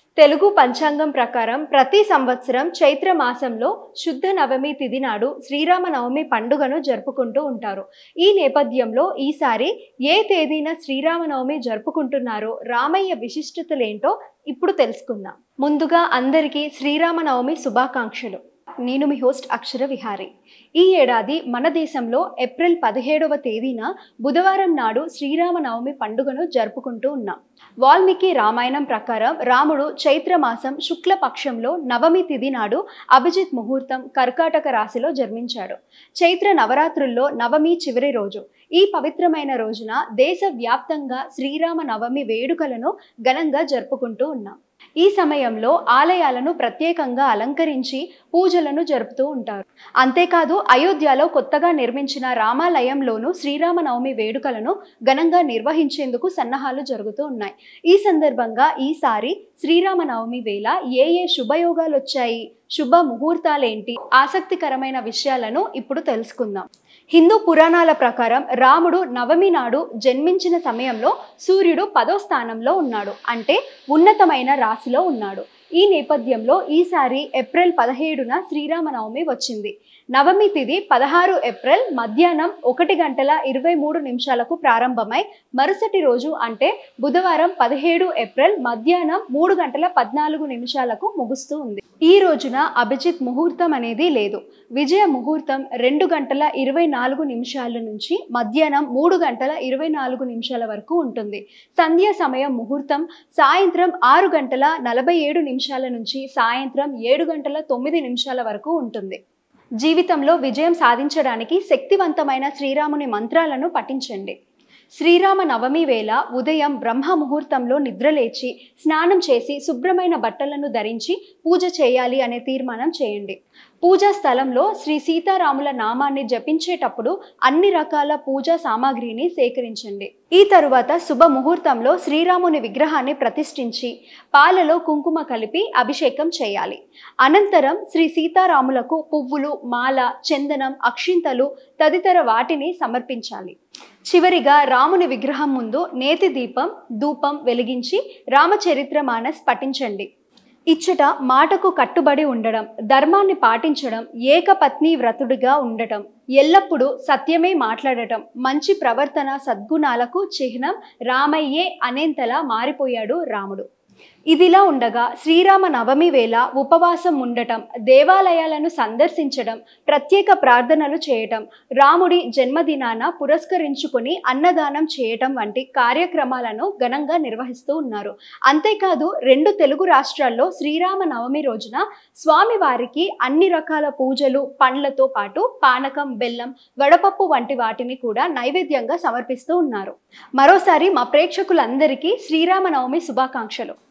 తెలుగు పంచాంగం ప్రకారం ప్రతి సంవత్సరం చైత్ర మాసంలో శుద్ధ నవమి తిథి నాడు శ్రీరామనవమి పండుగను జరుపుకుంటూ ఉంటారు ఈ నేపథ్యంలో ఈసారి ఏ తేదీన శ్రీరామనవమి జరుపుకుంటున్నారో రామయ్య విశిష్టతలేంటో ఇప్పుడు తెలుసుకుందాం ముందుగా అందరికీ శ్రీరామనవమి శుభాకాంక్షలు నేను మీ హోస్ట్ అక్షర విహారి ఈ ఏడాది మన దేశంలో ఏప్రిల్ పదిహేడవ తేదీన బుధవారం నాడు శ్రీరామనవమి పండుగను జరుపుకుంటూ ఉన్నాం వాల్మీకి రామాయణం ప్రకారం రాముడు చైత్ర మాసం శుక్ల పక్షంలో నవమి తిథి నాడు అభిజిత్ ముహూర్తం కర్కాటక రాశిలో జన్మించాడు చైత్ర నవరాత్రుల్లో నవమి చివరి రోజు ఈ పవిత్రమైన రోజున దేశవ్యాప్తంగా శ్రీరామ నవమి వేడుకలను ఘనంగా జరుపుకుంటూ ఉన్నాం ఈ సమయంలో ఆలయాలను ప్రత్యేకంగా అలంకరించి పూజలను జరుపుతూ ఉంటారు అంతేకాదు అయోధ్యలో కొత్తగా నిర్మించిన రామాలయంలోనూ శ్రీరామనవమి వేడుకలను ఘనంగా నిర్వహించేందుకు సన్నాహాలు జరుగుతూ ఉన్నాయి ఈ సందర్భంగా ఈసారి శ్రీరామనవమి వేళ ఏ ఏ శుభయోగాలు వచ్చాయి శుభ ముహూర్తాలేంటి ఆసక్తికరమైన విషయాలను ఇప్పుడు తెలుసుకుందాం హిందూ పురాణాల ప్రకారం రాముడు నవమి నాడు జన్మించిన సమయంలో సూర్యుడు పదో స్థానంలో ఉన్నాడు అంటే ఉన్నతమైన రాశిలో ఉన్నాడు ఈ నేపథ్యంలో ఈసారి ఏప్రిల్ పదిహేడున శ్రీరామనవమి వచ్చింది నవమి తిథి పదహారు ఏప్రిల్ మధ్యాహ్నం ఒకటి గంటల ఇరవై మూడు నిమిషాలకు ప్రారంభమై మరుసటి రోజు అంటే బుధవారం పదిహేడు ఏప్రిల్ మధ్యాహ్నం మూడు గంటల పద్నాలుగు నిమిషాలకు ముగుస్తూ ఉంది ఈ రోజున అభిజిత్ ముహూర్తం అనేది లేదు విజయ ముహూర్తం రెండు గంటల ఇరవై నాలుగు నిమిషాల నుంచి మధ్యాహ్నం మూడు గంటల ఇరవై నాలుగు నిమిషాల వరకు ఉంటుంది సంధ్య సమయం ముహూర్తం సాయంత్రం ఆరు గంటల నలభై ఏడు నిమిషాల నుంచి సాయంత్రం ఏడు గంటల తొమ్మిది నిమిషాల వరకు ఉంటుంది జీవితంలో విజయం సాధించడానికి శక్తివంతమైన శ్రీరాముని మంత్రాలను పఠించండి శ్రీరామ నవమి వేళ ఉదయం బ్రహ్మ ముహూర్తంలో నిద్రలేచి స్నానం చేసి శుభ్రమైన బట్టలను ధరించి పూజ చేయాలి అనే తీర్మానం చేయండి పూజా స్థలంలో శ్రీ సీతారాముల నామాన్ని జపించేటప్పుడు అన్ని రకాల పూజా సామాగ్రిని సేకరించండి ఈ తరువాత శుభ ముహూర్తంలో శ్రీరాముని విగ్రహాన్ని ప్రతిష్ఠించి పాలలో కుంకుమ కలిపి అభిషేకం చేయాలి అనంతరం శ్రీ సీతారాములకు పువ్వులు మాల చందనం అక్షింతలు తదితర వాటిని సమర్పించాలి చివరిగా రాముని విగ్రహం ముందు నేతి దీపం ధూపం వెలిగించి రామచరిత్ర మానస్ పఠించండి ఇచ్చట మాటకు కట్టుబడి ఉండడం ధర్మాన్ని పాటించడం ఏకపత్ని వ్రతుడిగా ఉండటం ఎల్లప్పుడూ సత్యమే మాట్లాడటం మంచి ప్రవర్తన సద్గుణాలకు చిహ్నం రామయ్యే అనేంతలా మారిపోయాడు రాముడు ఇదిలా ఉండగా శ్రీరామ నవమి వేళ ఉపవాసం ఉండటం దేవాలయాలను సందర్శించడం ప్రత్యేక ప్రార్థనలు చేయటం రాముడి జన్మదినాన పురస్కరించుకొని అన్నదానం చేయటం వంటి కార్యక్రమాలను ఘనంగా నిర్వహిస్తూ ఉన్నారు అంతేకాదు రెండు తెలుగు రాష్ట్రాల్లో శ్రీరామ నవమి రోజున స్వామివారికి అన్ని రకాల పూజలు పండ్లతో పాటు పానకం బెల్లం వడపప్పు వంటి వాటిని కూడా నైవేద్యంగా సమర్పిస్తూ ఉన్నారు మరోసారి మా ప్రేక్షకులందరికీ శ్రీరామ నవమి శుభాకాంక్షలు